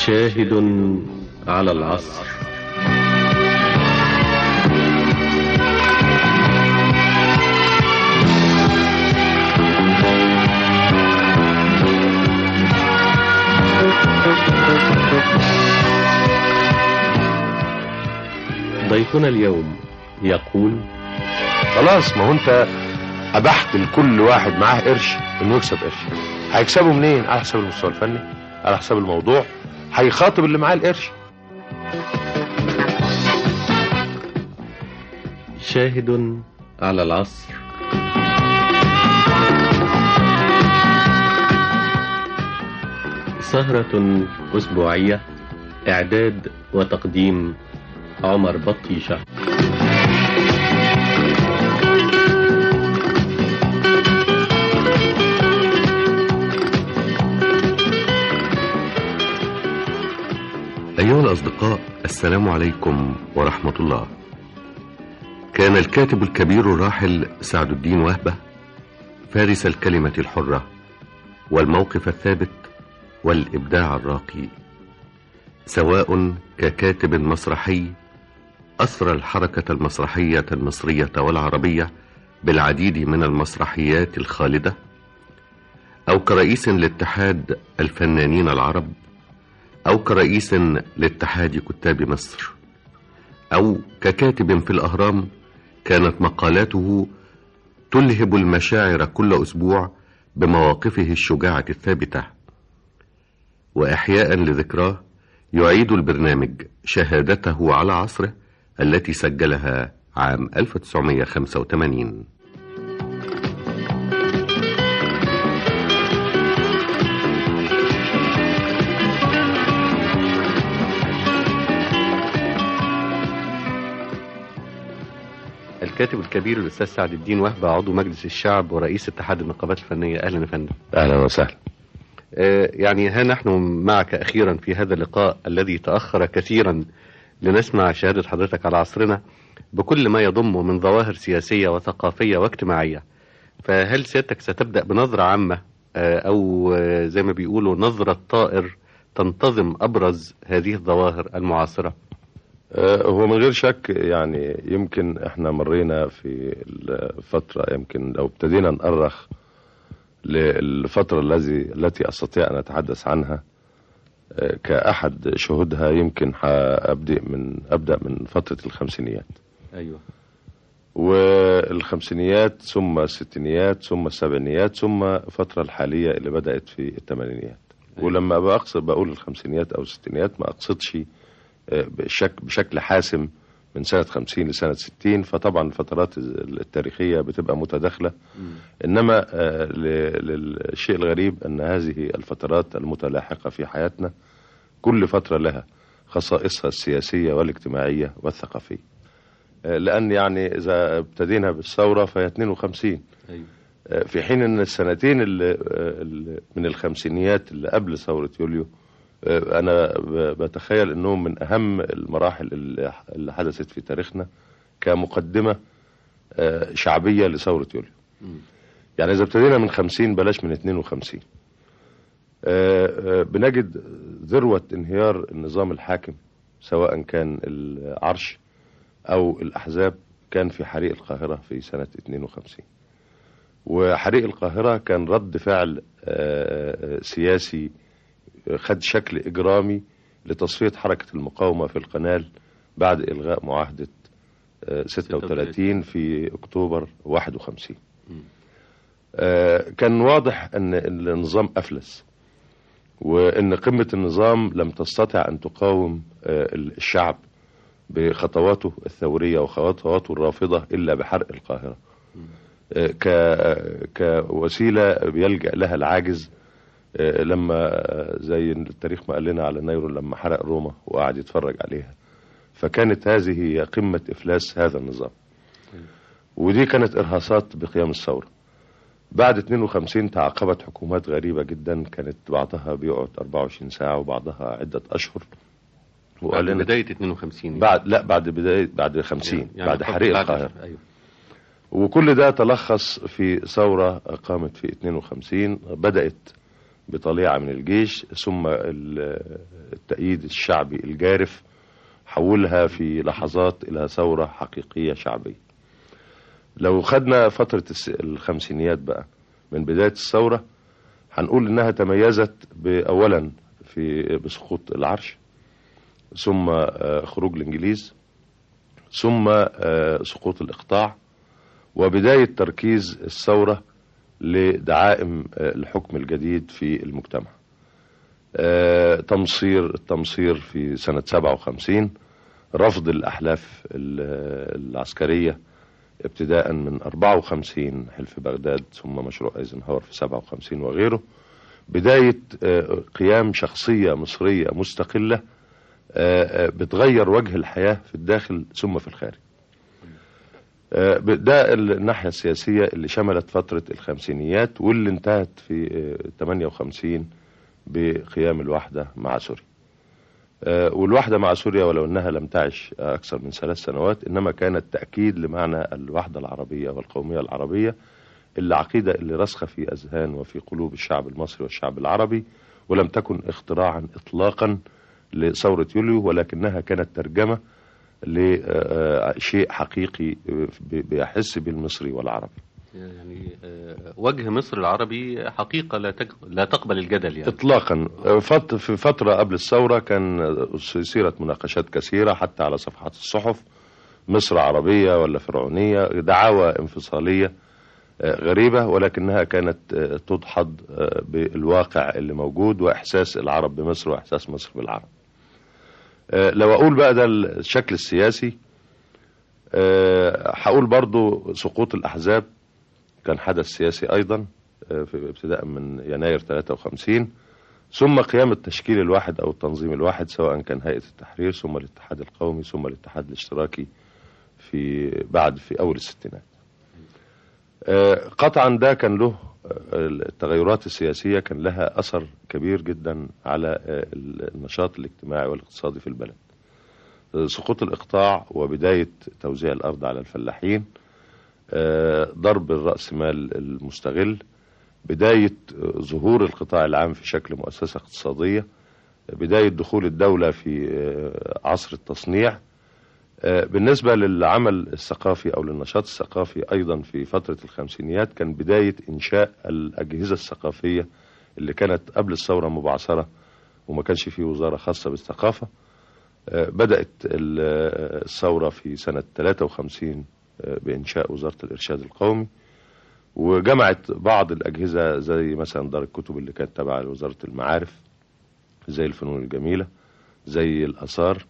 شاهد على العصر ضيفنا اليوم يقول خلاص ما هو انت ابحت لكل واحد معاه قرش انه يكسب قرش هيكسبه منين على حساب المستوى الفني على حساب الموضوع هيخاطب اللي معاه القرش شاهد على العصر سهرة أسبوعية إعداد وتقديم عمر بطيشة أيها الأصدقاء السلام عليكم ورحمة الله كان الكاتب الكبير الراحل سعد الدين وهبة فارس الكلمة الحرة والموقف الثابت والإبداع الراقي سواء ككاتب مسرحي أسرى الحركة المسرحية المصرية والعربية بالعديد من المسرحيات الخالدة أو كرئيس لاتحاد الفنانين العرب أو كرئيس لاتحاد كتاب مصر أو ككاتب في الأهرام كانت مقالاته تلهب المشاعر كل أسبوع بمواقفه الشجاعة الثابتة وإحياء لذكراه يعيد البرنامج شهادته على عصره التي سجلها عام 1985 الكاتب الكبير الأستاذ سعد الدين وهبة عضو مجلس الشعب ورئيس اتحاد النقابات الفنية أهلا يا فندم اهلا وسهلا آه، يعني ها نحن معك أخيرا في هذا اللقاء الذي تأخر كثيرا لنسمع شهادة حضرتك على عصرنا بكل ما يضم من ظواهر سياسية وثقافية واجتماعية فهل سيادتك ستبدأ بنظرة عامة آه، أو آه، زي ما بيقولوا نظرة طائر تنتظم أبرز هذه الظواهر المعاصرة آه، هو من غير شك يعني يمكن احنا مرينا في الفترة يمكن لو ابتدينا نأرخ للفترة الذي التي استطيع ان اتحدث عنها آه، كأحد شهودها يمكن هأبدأ من أبدأ من فترة الخمسينيات أيوة والخمسينيات ثم الستينيات ثم السبعينيات ثم الفترة الحالية اللي بدأت في الثمانينيات ولما بقصد بقول الخمسينيات أو الستينيات ما أقصدش آه، بشك بشكل حاسم من سنة 50 لسنة 60 فطبعا الفترات التاريخية بتبقى متداخلة إنما آه، ل- للشيء الغريب أن هذه الفترات المتلاحقة في حياتنا كل فترة لها خصائصها السياسية والاجتماعية والثقافية آه، لأن يعني إذا ابتدينا بالثورة فهي 52 أيوة آه، في حين ان السنتين اللي اللي من الخمسينيات اللي قبل ثورة يوليو آه، انا ب- بتخيل انهم من اهم المراحل اللي اللي حدثت في تاريخنا كمقدمة آه، شعبية لثورة يوليو يعني اذا ابتدينا من 50 بلاش من 52 آه، آه، بنجد ذروة انهيار النظام الحاكم سواء كان العرش او الاحزاب كان في حريق القاهرة في سنة 52 وحريق القاهرة كان رد فعل آه، آه، سياسي خد شكل إجرامي لتصفية حركة المقاومة في القنال بعد إلغاء معاهدة آه، 36 في أكتوبر 51 آه، كان واضح أن النظام أفلس وأن قمة النظام لم تستطع أن تقاوم آه، الشعب بخطواته الثورية وخطواته الرافضة إلا بحرق القاهرة ك كوسيله بيلجا لها العاجز آه، لما آه، زي التاريخ ما قال لنا على نيرو لما حرق روما وقعد يتفرج عليها فكانت هذه هي قمه افلاس هذا النظام ودي كانت ارهاصات بقيام الثوره بعد 52 تعاقبت حكومات غريبه جدا كانت بعضها بيقعد 24 ساعه وبعضها عده اشهر وقال بعد لنا بداية 52 بعد لا بعد بدايه بعد 50 يعني بعد فترة حريق بعد- القاهره أيوة وكل ده تلخص في ثورة قامت في 52 بدأت بطليعة من الجيش ثم ال- التأييد الشعبي الجارف حولها في لحظات إلى ثورة حقيقية شعبية لو خدنا فترة الس- الخمسينيات بقى من بداية الثورة هنقول إنها تميزت أولا في بسقوط العرش ثم آه، خروج الإنجليز ثم آه، سقوط الإقطاع وبداية تركيز الثورة لدعائم آه، الحكم الجديد في المجتمع آه، تمصير التمصير في سنة 57 رفض الأحلاف ال- العسكرية ابتداء من 54 حلف بغداد ثم مشروع ايزنهاور في 57 وغيره بداية آه، قيام شخصية مصرية مستقلة آه، آه، بتغير وجه الحياة في الداخل ثم في الخارج آه، ده الناحية السياسية اللي شملت فترة الخمسينيات واللي انتهت في آه، 58 بقيام الوحدة مع سوريا آه، والوحدة مع سوريا ولو أنها لم تعش أكثر من ثلاث سنوات إنما كانت تأكيد لمعنى الوحدة العربية والقومية العربية اللي عقيدة اللي رسخة في أذهان وفي قلوب الشعب المصري والشعب العربي ولم تكن اختراعا إطلاقا لثورة يوليو ولكنها كانت ترجمة لشيء حقيقي آه، بيحس بالمصري والعربي يعني آه، وجه مصر العربي حقيقة لا تق- لا تقبل الجدل يعني اطلاقا فت- في فتره قبل الثوره كان سيرت مناقشات كثيره حتى على صفحات الصحف مصر عربيه ولا فرعونيه دعاوى انفصاليه آه، غريبه ولكنها كانت آه، تدحض آه، بالواقع اللي موجود واحساس العرب بمصر واحساس مصر بالعرب آه، لو اقول بقى ده الشكل السياسي آه، هقول برضو سقوط الاحزاب كان حدث سياسي ايضا آه، في ابتداء من يناير 53 ثم قيام التشكيل الواحد او التنظيم الواحد سواء كان هيئه التحرير ثم الاتحاد القومي ثم الاتحاد الاشتراكي في بعد في اول الستينات. آه، قطعا ده كان له آه، التغيرات السياسيه كان لها اثر كبير جدا على آه، النشاط الاجتماعي والاقتصادي في البلد. آه، سقوط الاقطاع وبدايه توزيع الارض على الفلاحين آه، ضرب الرأسمال المستغل بداية آه، ظهور القطاع العام في شكل مؤسسة اقتصادية بداية دخول الدولة في آه، عصر التصنيع آه، بالنسبة للعمل الثقافي أو للنشاط الثقافي أيضا في فترة الخمسينيات كان بداية إنشاء الأجهزة الثقافية اللي كانت قبل الثورة مبعثرة وما كانش فيه وزارة خاصة بالثقافة آه، بدأت ال- آه، الثورة في سنة 53 آه، بإنشاء وزارة الإرشاد القومي وجمعت بعض الأجهزة زي مثلا دار الكتب اللي كانت تابعة لوزارة المعارف زي الفنون الجميلة زي الآثار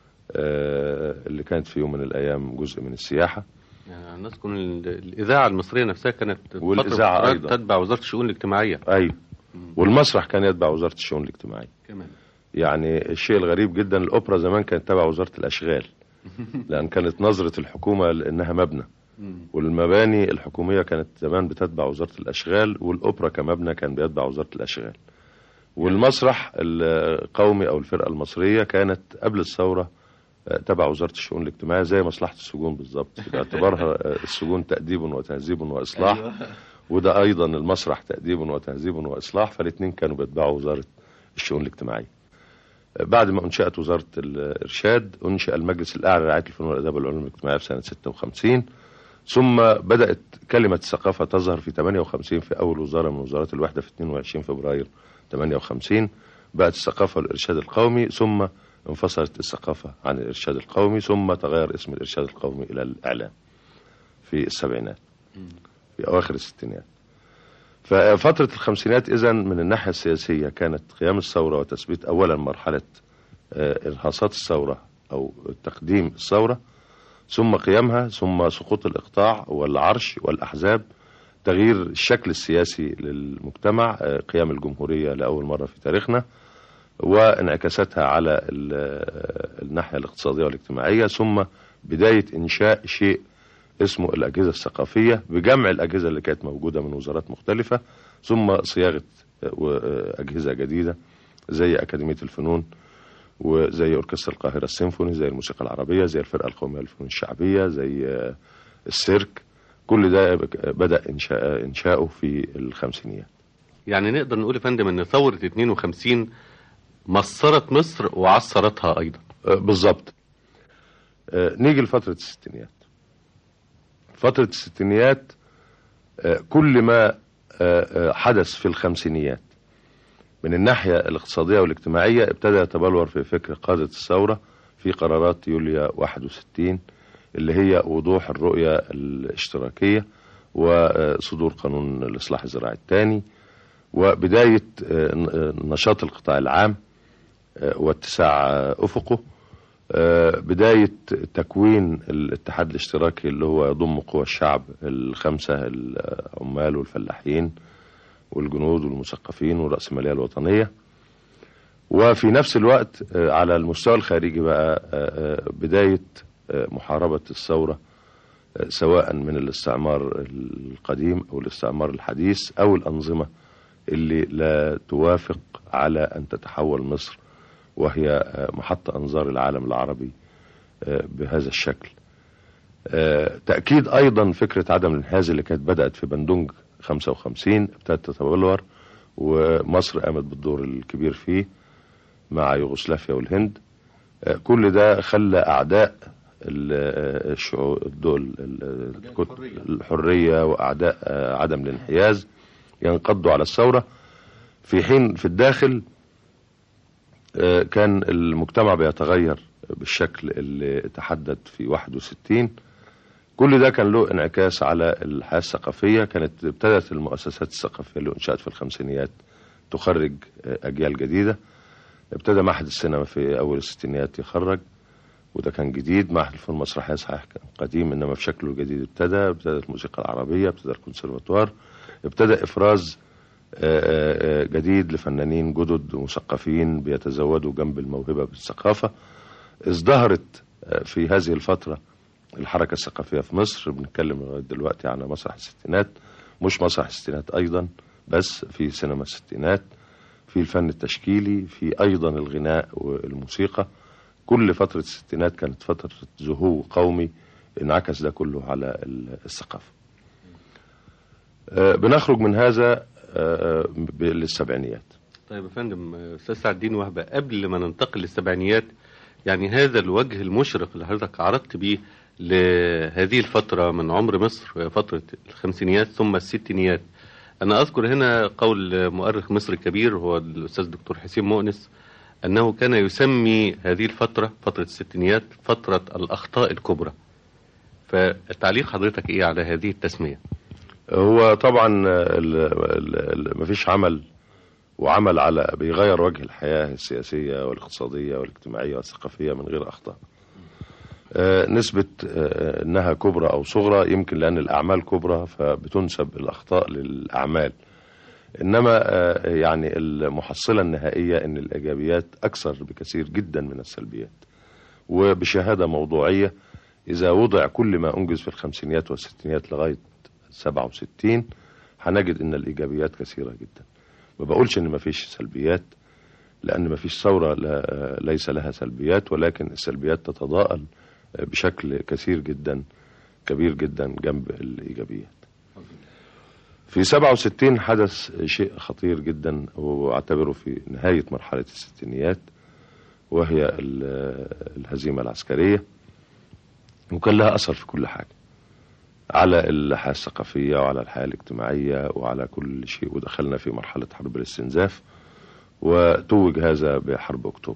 آه، اللي كانت في يوم من الأيام جزء من السياحة يعني نذكر ال- الإذاعة المصرية نفسها كانت فترة والإذاعة فترات أيضا. تتبع وزارة الشؤون الاجتماعية أي والمسرح كان يتبع وزارة الشؤون الاجتماعية كمان يعني الشيء الغريب جدا الأوبرا زمان كانت تبع وزارة الأشغال لأن كانت نظرة الحكومة لأنها مبنى والمباني الحكومية كانت زمان بتتبع وزارة الأشغال والأوبرا كمبنى كان بيتبع وزارة الأشغال والمسرح القومي أو الفرقة المصرية كانت قبل الثورة آه، تبع وزارة الشؤون الاجتماعية زي مصلحة السجون بالظبط باعتبارها آه، السجون تأديب وتهذيب وإصلاح أيوة. وده أيضا المسرح تأديب وتهذيب وإصلاح فالاثنين كانوا بيتبعوا وزارة الشؤون الاجتماعية بعد ما أنشأت وزارة الإرشاد أنشأ المجلس الأعلى لرعاية الفنون والآداب والعلوم الاجتماعية في سنة 56 ثم بدأت كلمة الثقافة تظهر في 58 في أول وزارة من وزارات الوحدة في 22 فبراير 58 بقت الثقافة والإرشاد القومي ثم انفصلت الثقافة عن الإرشاد القومي ثم تغير اسم الإرشاد القومي إلى الإعلام في السبعينات في أواخر الستينات ففترة الخمسينات إذا من الناحية السياسية كانت قيام الثورة وتثبيت أولا مرحلة آه، إرهاصات الثورة أو تقديم الثورة ثم قيامها ثم سقوط الإقطاع والعرش والأحزاب تغيير الشكل السياسي للمجتمع آه، قيام الجمهورية لأول مرة في تاريخنا وانعكاساتها على ال- آه، الناحية الاقتصادية والاجتماعية ثم بداية إنشاء شيء اسمه الأجهزة الثقافية بجمع الأجهزة اللي كانت موجودة من وزارات مختلفة ثم صياغة آه، و- آه، أجهزة جديدة زي أكاديمية الفنون وزي أوركسترا القاهرة السيمفوني زي الموسيقى العربية زي الفرقة القومية للفنون الشعبية زي آه، السيرك كل ده بك- بدأ إنشاء إنشاؤه في الخمسينيات يعني نقدر نقول يا فندم ان ثورة 52 مصرت مصر وعصرتها ايضا آه، بالظبط آه، نيجي لفترة الستينيات فترة الستينيات آه، كل ما آه، آه، حدث في الخمسينيات من الناحية الاقتصادية والاجتماعية ابتدى يتبلور في فكر قادة الثورة في قرارات يوليو 61 اللي هي وضوح الرؤية الاشتراكية وصدور قانون الإصلاح الزراعي الثاني وبداية آه، ن- آه، نشاط القطاع العام آه، واتساع آه، أفقه آه، بداية تكوين الاتحاد الاشتراكي اللي هو يضم قوى الشعب الخمسة العمال والفلاحين والجنود والمثقفين والرأسمالية الوطنية وفي نفس الوقت آه، على المستوى الخارجي بقى آه، آه، بداية آه، محاربة الثورة آه، سواء من الاستعمار القديم أو الاستعمار الحديث أو الأنظمة اللي لا توافق على أن تتحول مصر وهي آه، محط أنظار العالم العربي آه، بهذا الشكل آه، تأكيد أيضا فكرة عدم الانحياز اللي كانت بدأت في بندونج 55 ابتدت تتبلور ومصر قامت بالدور الكبير فيه مع يوغوسلافيا والهند آه، كل ده خلى أعداء ال- آه، الشعوب الدول ال- الحرية. الحرية وأعداء آه، عدم الانحياز ينقضوا على الثورة في حين في الداخل آه، كان المجتمع بيتغير بالشكل اللي تحدد في 61 كل ده كان له انعكاس على الحياة الثقافية كانت ابتدت المؤسسات الثقافية اللي انشأت في الخمسينيات تخرج آه، أجيال جديدة ابتدى معهد السينما في أول الستينيات يخرج وده كان جديد معهد الفنون المسرحية صحيح كان قديم إنما في شكله الجديد ابتدى ابتدت الموسيقى العربية ابتدى الكونسرفاتوار ابتدى إفراز آه، آه، جديد لفنانين جدد مثقفين بيتزودوا جنب الموهبة بالثقافة ازدهرت آه، في هذه الفترة الحركة الثقافية في مصر بنتكلم لغاية دلوقتي عن مسرح الستينات مش مسرح الستينات أيضا بس في سينما الستينات في الفن التشكيلي في أيضا الغناء والموسيقى كل فترة الستينات كانت فترة زهو قومي انعكس ده كله على ال- الثقافة آه، بنخرج من هذا آه، ب- للسبعينيات طيب يا فندم آه، استاذ سعد الدين وهبه قبل ما ننتقل للسبعينيات يعني هذا الوجه المشرق اللي حضرتك عرضت بيه لهذه الفتره من عمر مصر فتره الخمسينيات ثم الستينيات انا اذكر هنا قول مؤرخ مصر الكبير هو الاستاذ الدكتور حسين مؤنس انه كان يسمي هذه الفتره فتره الستينيات فتره الاخطاء الكبرى فتعليق حضرتك ايه على هذه التسميه هو طبعا ال- ال- ال- مفيش عمل وعمل على بيغير وجه الحياة السياسية والاقتصادية والاجتماعية والثقافية من غير أخطاء آه، نسبة آه، أنها كبرى أو صغرى يمكن لأن الأعمال كبرى فبتنسب الأخطاء للأعمال إنما آه، يعني المحصلة النهائية أن الإيجابيات أكثر بكثير جدا من السلبيات وبشهادة موضوعية إذا وضع كل ما أنجز في الخمسينيات والستينيات لغاية 67 هنجد ان الايجابيات كثيره جدا ما بقولش ان ما فيش سلبيات لان ما فيش ثوره لا ليس لها سلبيات ولكن السلبيات تتضاءل بشكل كثير جدا كبير جدا جنب الايجابيات في 67 حدث شيء خطير جدا واعتبره في نهايه مرحله الستينيات وهي ال- الهزيمه العسكريه وكان لها اثر في كل حاجه على الحياة الثقافية وعلى الحياة الاجتماعية وعلى كل شيء ودخلنا في مرحلة حرب الاستنزاف وتوج هذا بحرب أكتوبر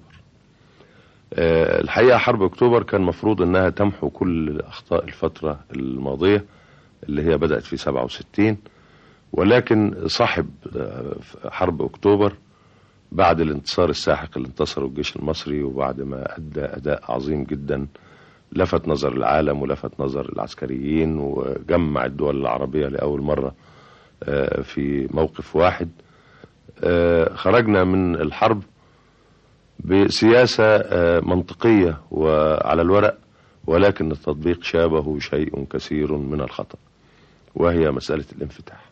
آه، الحقيقة حرب أكتوبر كان مفروض أنها تمحو كل أخطاء الفترة الماضية اللي هي بدأت في 67 ولكن صاحب آه، حرب أكتوبر بعد الانتصار الساحق اللي انتصره الجيش المصري وبعد ما أدى أداء عظيم جدا لفت نظر العالم ولفت نظر العسكريين وجمع الدول العربية لأول مرة آه، في موقف واحد آه، خرجنا من الحرب بسياسة آه، منطقية وعلى الورق ولكن التطبيق شابه شيء كثير من الخطأ وهي مسألة الانفتاح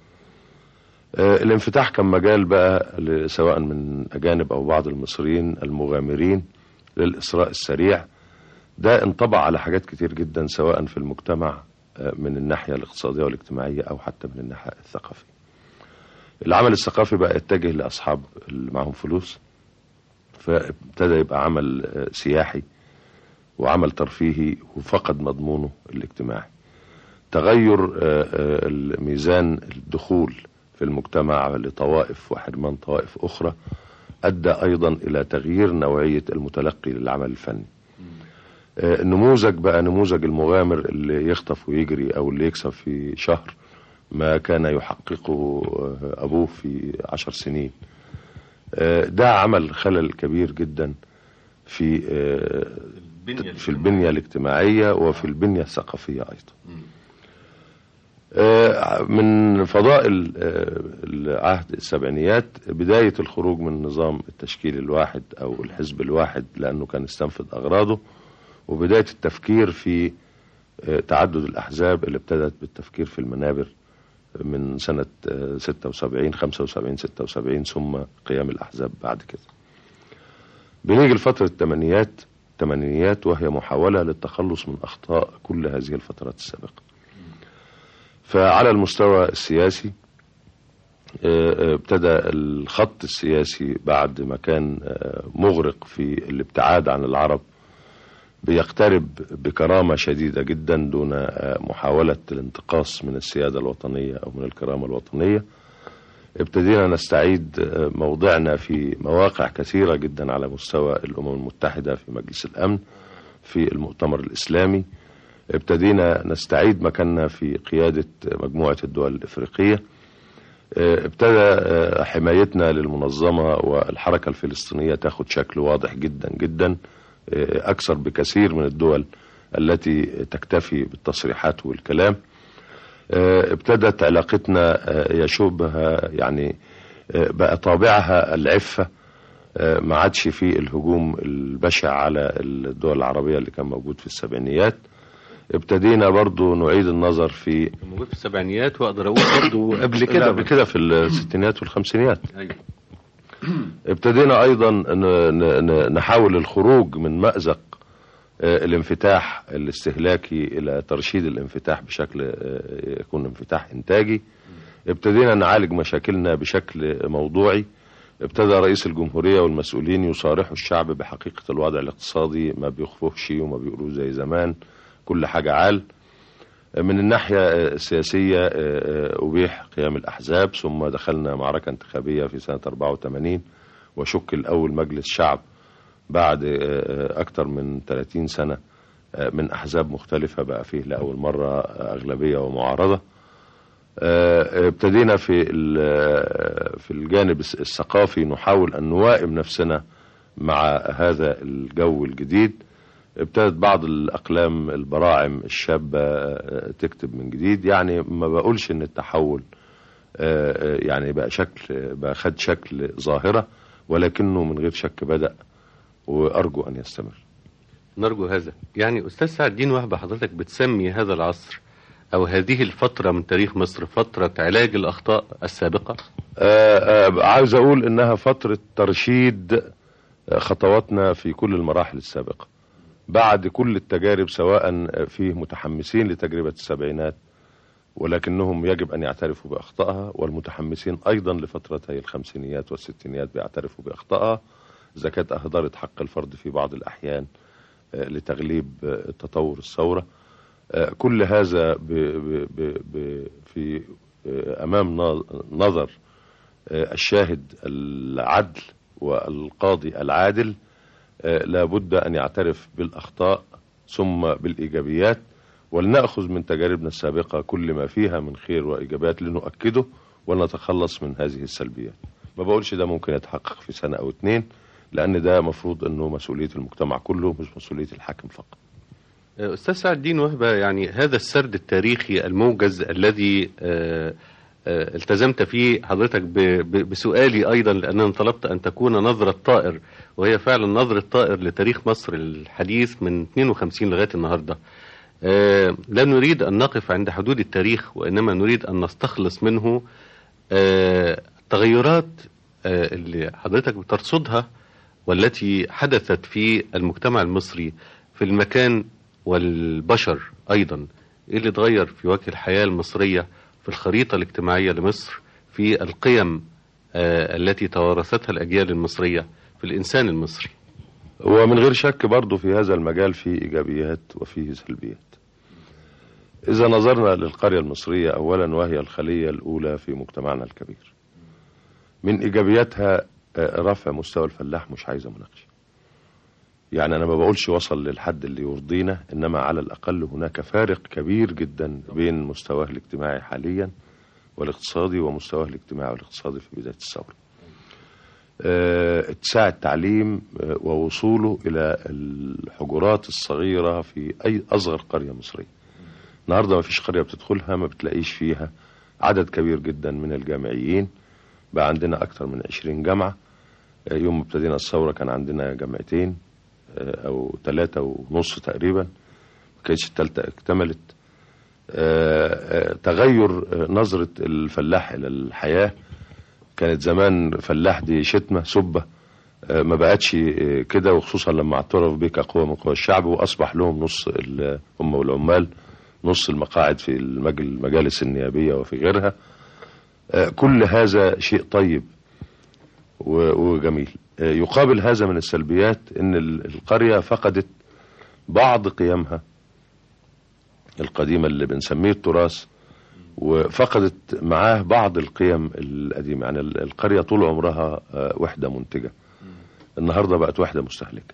آه، الانفتاح كان مجال بقى ل- سواء من أجانب أو بعض المصريين المغامرين للإسراء السريع ده انطبع على حاجات كتير جدا سواء في المجتمع آه، من الناحية الاقتصادية والاجتماعية أو حتى من الناحية الثقافية العمل الثقافي بقى يتجه لاصحاب اللي معاهم فلوس فابتدى يبقى عمل آه، سياحي وعمل ترفيهي وفقد مضمونه الاجتماعي تغير آه، آه، الميزان الدخول في المجتمع لطوائف وحرمان طوائف أخرى أدى أيضا إلى تغيير نوعية المتلقي للعمل الفني آه، النموذج بقى نموذج المغامر اللي يخطف ويجري أو اللي يكسب في شهر ما كان يحققه آه، أبوه في عشر سنين آه، ده عمل خلل كبير جدا في آه، في البنية الاجتماعية وفي البنية الثقافية أيضا آه، من فضائل آه، العهد السبعينيات بداية الخروج من نظام التشكيل الواحد أو الحزب الواحد لأنه كان استنفذ أغراضه وبداية التفكير في آه، تعدد الأحزاب اللي ابتدت بالتفكير في المنابر من سنة آه، 76 75 76 ثم قيام الأحزاب بعد كده بنيجي لفترة الثمانينيات الثمانينيات وهي محاولة للتخلص من أخطاء كل هذه الفترات السابقة فعلى المستوى السياسي آه، آه، ابتدى الخط السياسي بعد ما كان آه، مغرق في الابتعاد عن العرب بيقترب بكرامة شديدة جدا دون آه، محاولة الانتقاص من السيادة الوطنية أو من الكرامة الوطنية ابتدينا نستعيد آه، موضعنا في مواقع كثيرة جدا على مستوى الأمم المتحدة في مجلس الأمن في المؤتمر الإسلامي ابتدينا نستعيد مكاننا في قيادة مجموعة الدول الإفريقية اه، ابتدى اه، حمايتنا للمنظمة والحركة الفلسطينية تاخد شكل واضح جدا جدا اه، أكثر بكثير من الدول التي تكتفي بالتصريحات والكلام اه، ابتدت علاقتنا اه، يشوبها يعني اه، بقى طابعها العفة اه، ما عادش في الهجوم البشع على الدول العربية اللي كان موجود في السبعينيات ابتدينا برضو نعيد النظر في موجود في السبعينيات واقدر اقول برضه قبل لا، كده قبل كده في الستينات والخمسينات ايوه ابتدينا ايضا ن- ن- ن- نحاول الخروج من مأزق آه، الانفتاح الاستهلاكي الى ترشيد الانفتاح بشكل آه، يكون انفتاح انتاجي ابتدينا نعالج مشاكلنا بشكل موضوعي ابتدى رئيس الجمهورية والمسؤولين يصارحوا الشعب بحقيقة الوضع الاقتصادي ما بيخفوش وما بيقولوه زي زمان كل حاجة عال من الناحية السياسية آه، آه، أبيح قيام الأحزاب ثم دخلنا معركة انتخابية في سنة 84 وشكل أول مجلس شعب بعد آه، أكثر من 30 سنة آه، من أحزاب مختلفة بقى فيه لأول مرة آه، أغلبية ومعارضة آه، ابتدينا في ال- في الجانب الس- الثقافي نحاول أن نوائم نفسنا مع هذا الجو الجديد ابتدت بعض الأقلام البراعم الشابة آه، تكتب من جديد يعني ما بقولش ان التحول آه، آه، يعني بقى شكل بقى خد شكل ظاهرة ولكنه من غير شك بدأ وأرجو أن يستمر نرجو هذا يعني استاذ سعد الدين وهبه حضرتك بتسمي هذا العصر او هذه الفتره من تاريخ مصر فتره علاج الاخطاء السابقه آه، آه، عاوز أقول إنها فترة ترشيد آه، خطواتنا في كل المراحل السابقة بعد كل التجارب سواء فيه متحمسين لتجربة السبعينات ولكنهم يجب أن يعترفوا بأخطائها والمتحمسين أيضا لفترتي الخمسينيات والستينيات بيعترفوا بأخطائها إذا كانت أهدرت حق الفرد في بعض الأحيان آه، لتغليب آه، تطور الثورة آه، كل هذا ب ب ب ب في آه، أمام نا- نظر آه، الشاهد العدل والقاضي العادل آه، لابد أن يعترف بالأخطاء ثم بالإيجابيات ولنأخذ من تجاربنا السابقة كل ما فيها من خير وإيجابيات لنؤكده ونتخلص من هذه السلبيات ما بقولش ده ممكن يتحقق في سنة أو اتنين لأن ده مفروض أنه مسؤولية المجتمع كله مش مسؤولية الحاكم فقط استاذ سعد الدين وهبه يعني هذا السرد التاريخي الموجز الذي آه، آه، التزمت فيه حضرتك ب- ب- بسؤالي ايضا لانني طلبت ان تكون نظره طائر وهي فعلا نظره طائر لتاريخ مصر الحديث من 52 لغايه النهارده آه، لا نريد ان نقف عند حدود التاريخ وانما نريد ان نستخلص منه آه، التغيرات آه، اللي حضرتك بترصدها والتي حدثت في المجتمع المصري في المكان والبشر ايضا ايه اللي اتغير في وجه الحياه المصريه في الخريطه الاجتماعيه لمصر في في القيم آه، التي توارثتها الأجيال المصرية في الإنسان المصري ومن غير شك برضه في هذا المجال فيه إيجابيات وفيه سلبيات إذا نظرنا للقرية المصرية أولا وهي الخلية الأولى في مجتمعنا الكبير من إيجابياتها آه، رفع مستوى الفلاح مش عايزة مناقشة يعني أنا ما بقولش وصل للحد اللي يرضينا إنما على الأقل هناك فارق كبير جدا بين مستواه الاجتماعي حاليا والاقتصادي ومستواه الاجتماعي والاقتصادي في بداية الثورة آه، اتساع التعليم آه، ووصوله إلى الحجرات الصغيرة في أي أصغر قرية مصرية النهاردة ما فيش قرية بتدخلها ما بتلاقيش فيها عدد كبير جدا من الجامعيين بقى عندنا أكثر من 20 جامعة آه، يوم ما ابتدينا الثورة كان عندنا جامعتين آه، أو ثلاثة ونص تقريبا ما كانتش الثالثة اكتملت آه، آه، تغير آه، نظرة الفلاح إلى الحياة كانت زمان فلاح دي شتمة سبة آه، ما بقتش آه، كده وخصوصا لما اعترف بك قوة من قوى الشعب وأصبح لهم نص ال- هم والعمال نص المقاعد في المجل- المجالس النيابية وفي غيرها آه، كل هذا شيء طيب و- وجميل آه، يقابل هذا من السلبيات ان ال- القرية فقدت بعض قيمها القديمة اللي بنسميه التراث وفقدت معاه بعض القيم القديمة يعني ال- القرية طول عمرها آه، وحدة منتجة النهاردة بقت وحدة مستهلكة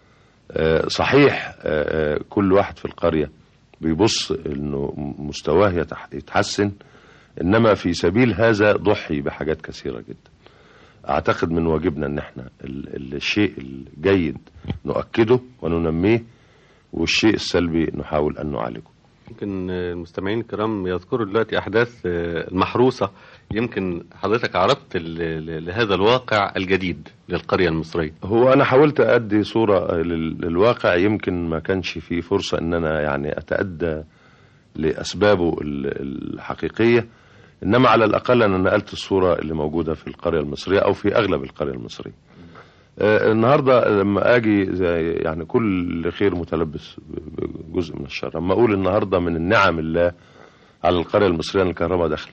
آه، صحيح آه، آه، كل واحد في القرية بيبص انه م- مستواه يتح- يتحسن انما في سبيل هذا ضحي بحاجات كثيرة جدا اعتقد من واجبنا ان احنا ال- ال- الشيء الجيد نؤكده وننميه والشيء السلبي نحاول ان نعالجه يمكن آه، المستمعين الكرام يذكروا دلوقتي أحداث آه، المحروسة يمكن حضرتك عرضت ل- ل- لهذا الواقع الجديد للقرية المصرية هو انا حاولت ادي صورة لل- للواقع يمكن ما كانش في فرصة ان انا يعني اتأدى لاسبابه ال- الحقيقية انما على الاقل انا نقلت الصورة اللي موجودة في القرية المصرية او في اغلب القرية المصرية آه، النهاردة لما اجي زي يعني كل خير متلبس ب- بجزء من الشر اما اقول النهاردة من النعم الله على القرية المصرية ان الكهرباء دخلت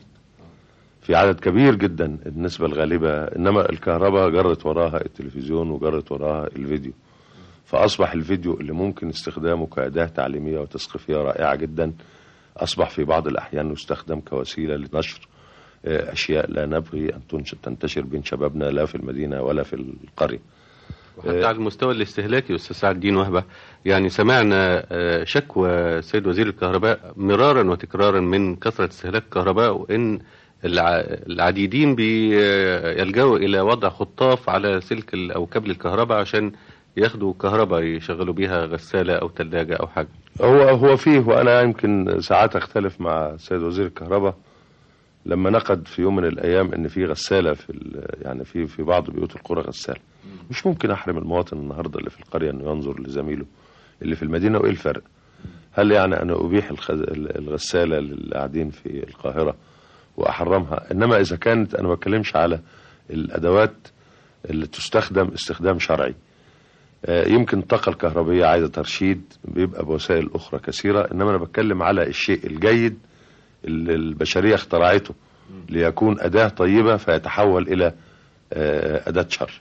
في عدد كبير جدا النسبة الغالبة إنما الكهرباء جرت وراها التلفزيون وجرت وراها الفيديو فأصبح الفيديو اللي ممكن استخدامه كأداة تعليمية وتثقيفية رائعة جدا أصبح في بعض الأحيان يستخدم كوسيلة لنشر آه، أشياء لا نبغي أن تنش- تنتشر بين شبابنا لا في المدينة ولا في القرية وحتى على المستوى الاستهلاكي أستاذ سعد الدين وهبة يعني سمعنا آه، شكوى السيد وزير الكهرباء مرارا وتكرارا من كثرة استهلاك الكهرباء وإن الع- العديدين بيلجأوا إلى وضع خطاف على سلك ال- أو كابل الكهرباء عشان ياخدوا كهرباء يشغلوا بيها غسالة أو ثلاجة أو حاجة هو هو فيه وانا يمكن ساعات اختلف مع السيد وزير الكهرباء لما نقد في يوم من الايام ان في غساله في ال- يعني في في بعض بيوت القرى غساله مش ممكن احرم المواطن النهارده اللي في القريه انه ينظر لزميله اللي في المدينه وايه الفرق هل يعني انا ابيح الخز- ال- الغساله للي قاعدين في القاهره واحرمها انما اذا كانت انا ما بتكلمش على الادوات اللي تستخدم استخدام شرعي آه، يمكن الطاقة الكهربية عايزة ترشيد بيبقى بوسائل أخرى كثيرة إنما أنا بتكلم على الشيء الجيد اللي البشرية اخترعته ليكون أداة طيبة فيتحول إلى آه، أداة شر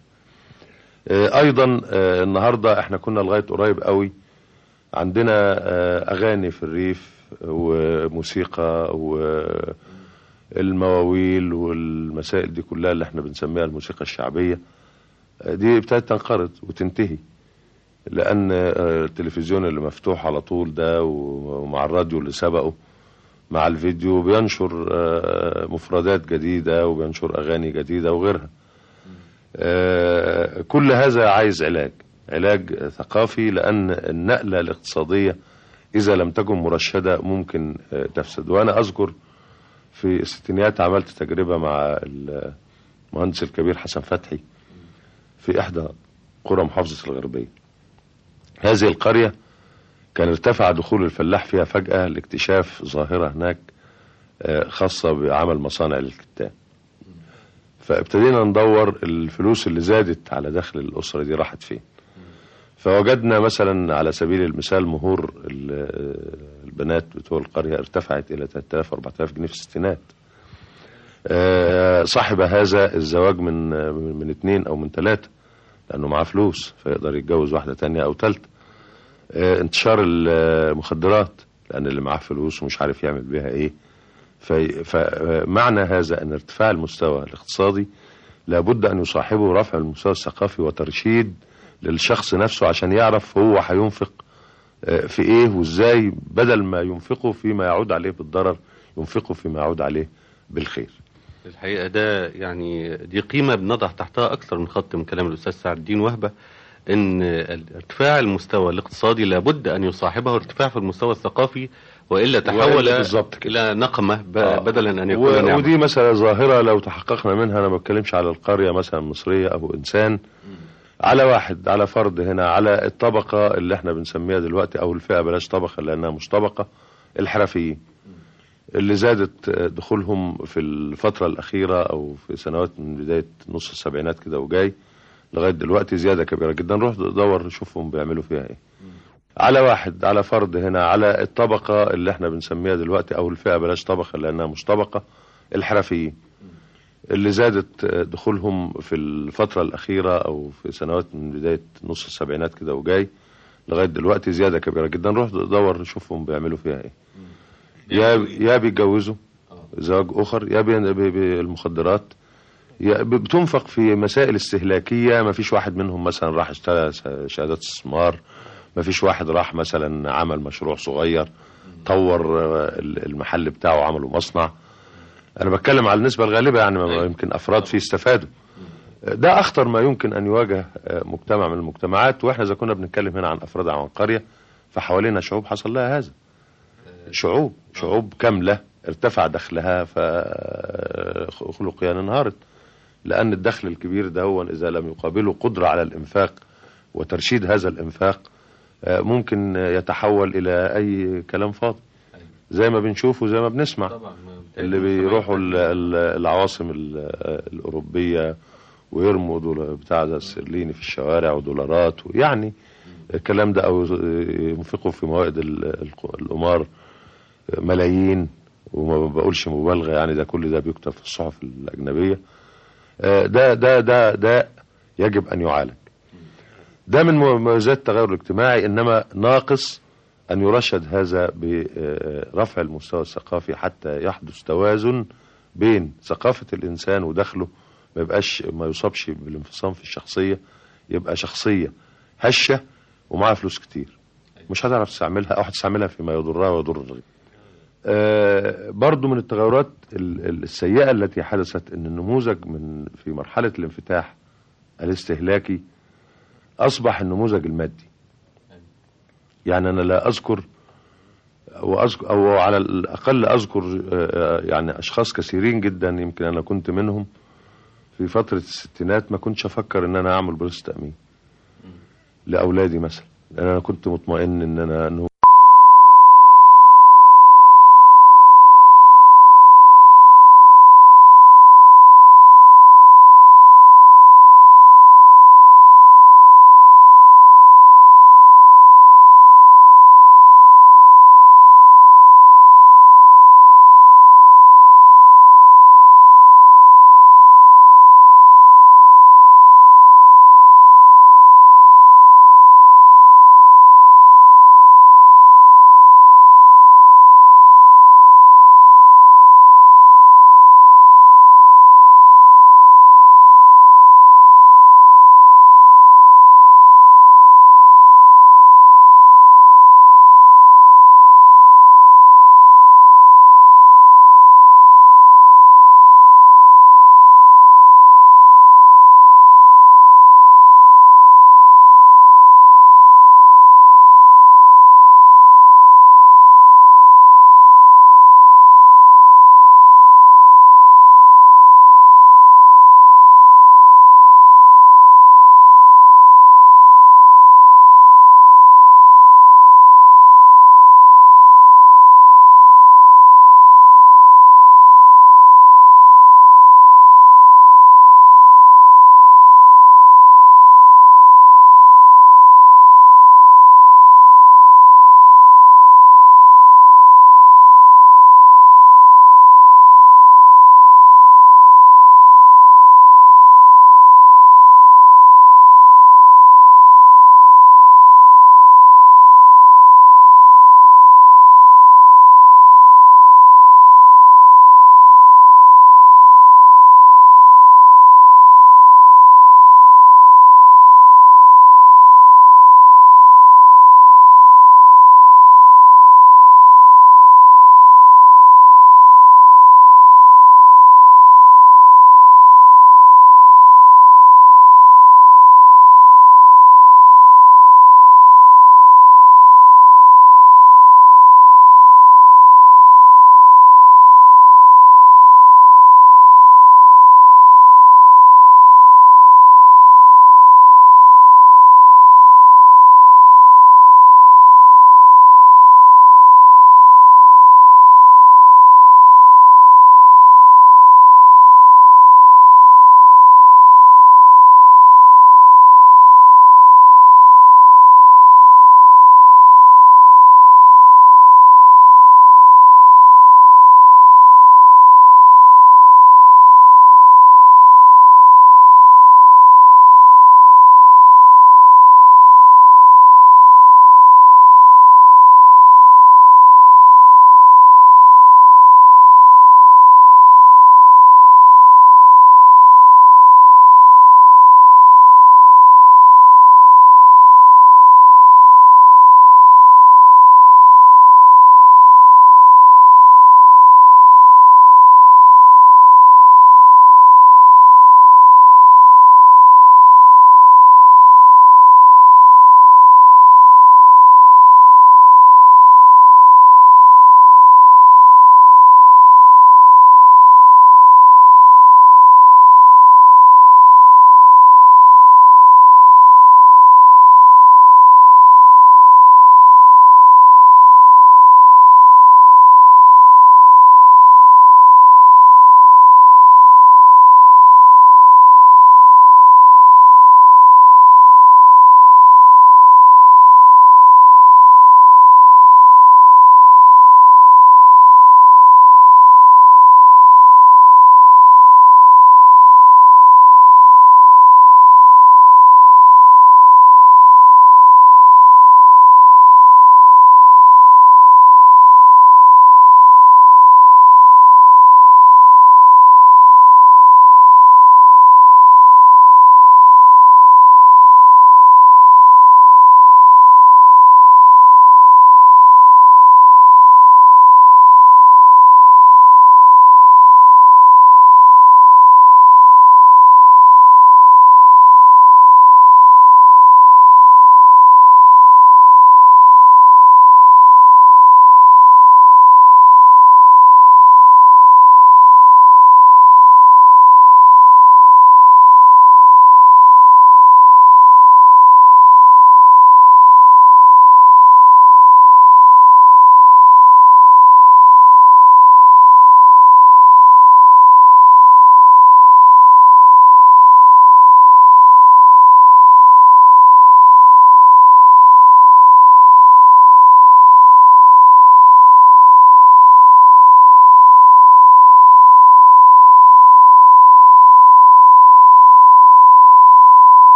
آه، أيضا آه، النهاردة احنا كنا لغاية قريب قوي عندنا آه، أغاني في الريف وموسيقى والمواويل والمسائل دي كلها اللي احنا بنسميها الموسيقى الشعبية آه، دي ابتدت تنقرض وتنتهي لان آه، التلفزيون اللي مفتوح على طول ده ومع الراديو اللي سبقه مع الفيديو بينشر آه، مفردات جديدة وبينشر أغاني جديدة وغيرها آه، كل هذا عايز علاج علاج ثقافي لأن النقلة الاقتصادية إذا لم تكن مرشدة ممكن آه، تفسد وأنا أذكر في الستينيات عملت تجربة مع المهندس الكبير حسن فتحي في إحدى قرى محافظة الغربية هذه القرية كان ارتفع دخول الفلاح فيها فجأة لاكتشاف ظاهرة هناك آه، خاصة بعمل مصانع للكتان فابتدينا ندور الفلوس اللي زادت على دخل الأسرة دي راحت فين فوجدنا مثلا على سبيل المثال مهور ال- آه، البنات بتوع القرية ارتفعت إلى 3000 4000 جنيه في الستينات آه، صاحب هذا الزواج من من اثنين او من ثلاثه لانه معاه فلوس فيقدر يتجوز واحده تانية او ثالثه آه، انتشار المخدرات لان اللي معاه فلوس ومش عارف يعمل بيها ايه في- فمعنى هذا ان ارتفاع المستوى الاقتصادي لابد ان يصاحبه رفع المستوى الثقافي وترشيد للشخص نفسه عشان يعرف هو هينفق آه، في ايه وازاي بدل ما ينفقه فيما يعود عليه بالضرر ينفقه فيما يعود عليه بالخير الحقيقة ده يعني دي قيمة بنضع تحتها أكثر من خط من كلام الأستاذ سعد الدين وهبة إن ارتفاع المستوى الاقتصادي لابد أن يصاحبه ارتفاع في المستوى الثقافي وإلا تحول وإلا بالظبط كده. إلى نقمة ب- آه. بدلا أن يكون و- نعمة ودي مسألة ظاهرة لو تحققنا منها أنا ما بتكلمش على القرية مثلا مصرية أو إنسان على واحد على فرد هنا على الطبقة اللي احنا بنسميها دلوقتي أو الفئة بلاش طبقة لأنها مش طبقة الحرفيين اللي زادت دخولهم في الفترة الأخيرة أو في سنوات من بداية نص السبعينات كده وجاي لغاية دلوقتي زيادة كبيرة جدا روح دور شوفهم بيعملوا فيها ايه على واحد على فرد هنا على الطبقة اللي احنا بنسميها دلوقتي او الفئة بلاش طبقة لانها مش طبقة الحرفيين اللي زادت دخولهم في الفترة الأخيرة أو في سنوات من بداية نص السبعينات كده وجاي لغاية دلوقتي زيادة كبيرة جدا روح دور شوفهم بيعملوا فيها ايه يا يا بيتجوزوا زواج أخر يا بي- بي- بالمخدرات يا ب- بتنفق في مسائل استهلاكية ما فيش واحد منهم مثلا راح اشترى س- شهادات استثمار ما فيش واحد راح مثلا عمل مشروع صغير طور آه، ال- المحل بتاعه عمله مصنع انا بتكلم على النسبة الغالبة يعني ما- أيوة. يمكن افراد فيه استفادوا ده اخطر ما يمكن ان يواجه آه، مجتمع من المجتمعات واحنا اذا كنا بنتكلم هنا عن افراد عن قرية فحوالينا شعوب حصل لها هذا شعوب شعوب كاملة ارتفع دخلها فخلقيا انهارت لأن الدخل الكبير ده هو إذا لم يقابله قدرة على الإنفاق وترشيد هذا الإنفاق آه، ممكن يتحول إلى أي كلام فاضي زي ما بنشوف وزي ما بنسمع طبعا اللي بيروحوا ال- ال- العواصم ال- الأوروبية ويرموا دول بتاع ده السرليني في الشوارع ودولارات يعني الكلام ده أو ينفقوا في موائد ال- الق- القمار ملايين وما بقولش مبالغة يعني ده كل ده بيكتب في الصحف الأجنبية آه، ده ده ده ده يجب أن يعالج ده من مميزات التغير الاجتماعي إنما ناقص أن يرشد هذا برفع المستوى الثقافي حتى يحدث توازن بين ثقافة الإنسان ودخله ما يبقاش ما يصابش بالانفصام في الشخصية يبقى شخصية هشة ومعاها فلوس كتير مش هتعرف تستعملها أو هتستعملها فيما يضرها ويضر الغير آه، برضو من التغيرات ال- ال- السيئة التي حدثت ان النموذج من في مرحلة الانفتاح الاستهلاكي اصبح النموذج المادي يعني انا لا اذكر او أذكر او على الاقل اذكر آه، يعني اشخاص كثيرين جدا يمكن انا كنت منهم في فترة الستينات ما كنتش افكر ان انا اعمل بوليس تأمين لاولادي مثلا لان انا كنت مطمئن ان انا انه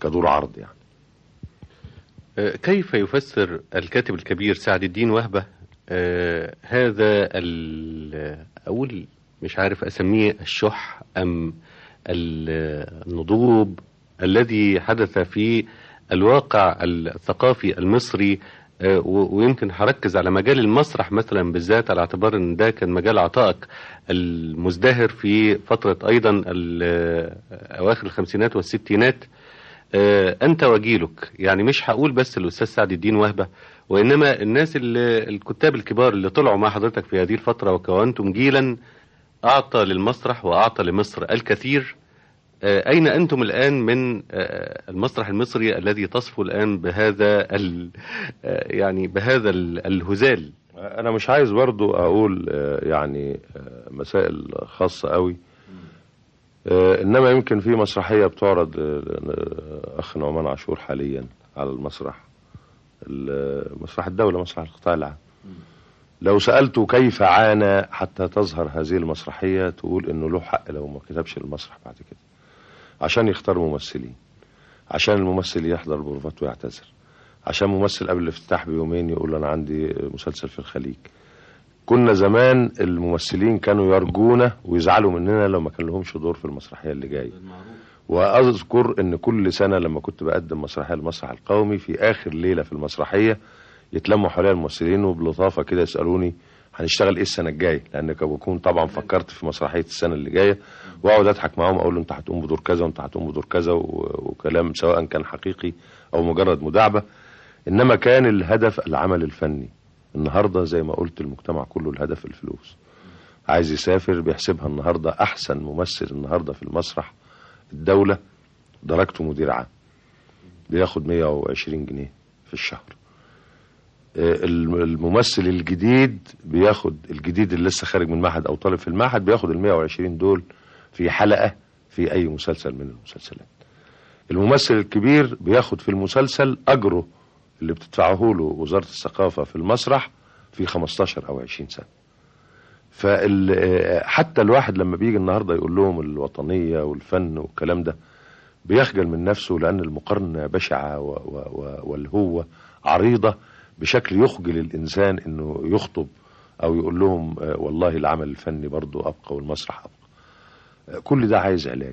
كدور عرض يعني آه، كيف يفسر الكاتب الكبير سعد الدين وهبة آه، هذا ال- أقول مش عارف أسميه الشح أم ال- النضوب الذي حدث في الواقع الثقافي المصري آه، و- ويمكن هركز على مجال المسرح مثلا بالذات على اعتبار ان ده كان مجال عطائك المزدهر في فترة ايضا ال- اواخر الخمسينات والستينات آه، انت وجيلك يعني مش هقول بس الاستاذ سعد الدين وهبه وانما الناس اللي الكتاب الكبار اللي طلعوا مع حضرتك في هذه الفتره وكونتم جيلا اعطى للمسرح واعطى لمصر الكثير آه، اين انتم الان من آه، المسرح المصري الذي تصفو الان بهذا ال آه، يعني بهذا ال- الهزال انا مش عايز برضو اقول آه، يعني آه، مسائل خاصة قوي آه، انما يمكن في مسرحية بتعرض آه، اخ نعمان عاشور حاليا على المسرح ال- مسرح الدولة مسرح القطاع العام لو سألته كيف عانى حتى تظهر هذه المسرحية تقول انه له حق لو ما كتبش المسرح بعد كده عشان يختار ممثلين عشان الممثل يحضر بروفات ويعتذر عشان ممثل قبل الافتتاح بيومين يقول انا عندي مسلسل في الخليج كنا زمان الممثلين كانوا يرجونا ويزعلوا مننا لو ما كان لهمش دور في المسرحيه اللي جايه واذكر ان كل سنه لما كنت بقدم مسرحيه المسرح القومي في اخر ليله في المسرحيه يتلموا حواليا الممثلين وبلطافه كده يسالوني هنشتغل ايه السنه الجايه لان كان بكون طبعا فكرت في مسرحيه السنه اللي جايه واقعد اضحك معاهم اقول له انت هتقوم بدور كذا وانت هتقوم بدور كذا و- وكلام سواء كان حقيقي او مجرد مداعبه انما كان الهدف العمل الفني النهارده زي ما قلت المجتمع كله الهدف الفلوس عايز يسافر بيحسبها النهارده احسن ممثل النهارده في المسرح الدوله درجته مدير عام بياخد 120 جنيه في الشهر آه، الم- الممثل الجديد بياخد الجديد اللي لسه خارج من معهد او طالب في المعهد بياخد ال 120 دول في حلقه في اي مسلسل من المسلسلات الممثل الكبير بياخد في المسلسل اجره اللي بتدفعه له وزاره الثقافه في المسرح في 15 او 20 سنه فال آه، حتى الواحد لما بيجي النهارده يقول لهم الوطنيه والفن والكلام ده بيخجل من نفسه لان المقارنه بشعه و- و- و- والهوه عريضه بشكل يخجل الانسان انه يخطب او يقول لهم آه، والله العمل الفني برضه ابقى والمسرح ابقى آه، كل ده عايز علاج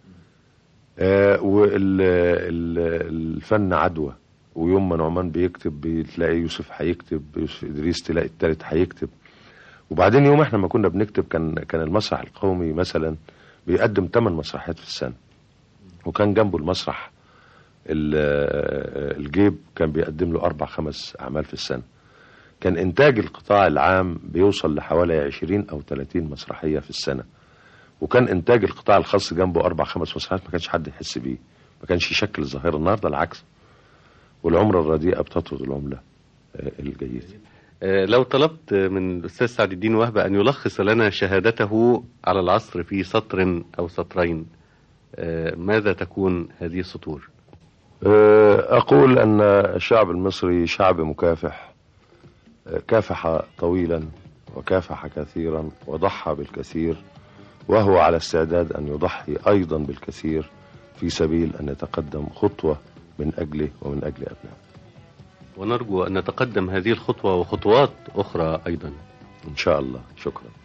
والفن عدوى ويوم ما نعمان بيكتب بتلاقي يوسف هيكتب يوسف ادريس تلاقي التالت هيكتب وبعدين يوم احنا ما كنا بنكتب كان كان المسرح القومي مثلا بيقدم 8 مسرحيات في السنه وكان جنبه المسرح ال- الجيب كان بيقدم له اربع خمس اعمال في السنه كان انتاج القطاع العام بيوصل لحوالي 20 او 30 مسرحيه في السنه وكان انتاج القطاع الخاص جنبه اربع خمس مسرحيات ما كانش حد يحس بيه ما كانش يشكل ظاهره النهارده العكس والعمله الرديئه بتطرد العمله آه، الجيده آه، لو طلبت من الأستاذ سعد الدين وهبة أن يلخص لنا شهادته على العصر في سطر أو سطرين آه، ماذا تكون هذه السطور؟ آه، أقول أن الشعب المصري شعب مكافح آه، كافح طويلا وكافح كثيرا وضحى بالكثير وهو على استعداد أن يضحي أيضا بالكثير في سبيل أن يتقدم خطوة من أجله ومن أجل أبنائه ونرجو أن نتقدم هذه الخطوة وخطوات أخرى أيضا إن شاء الله شكرا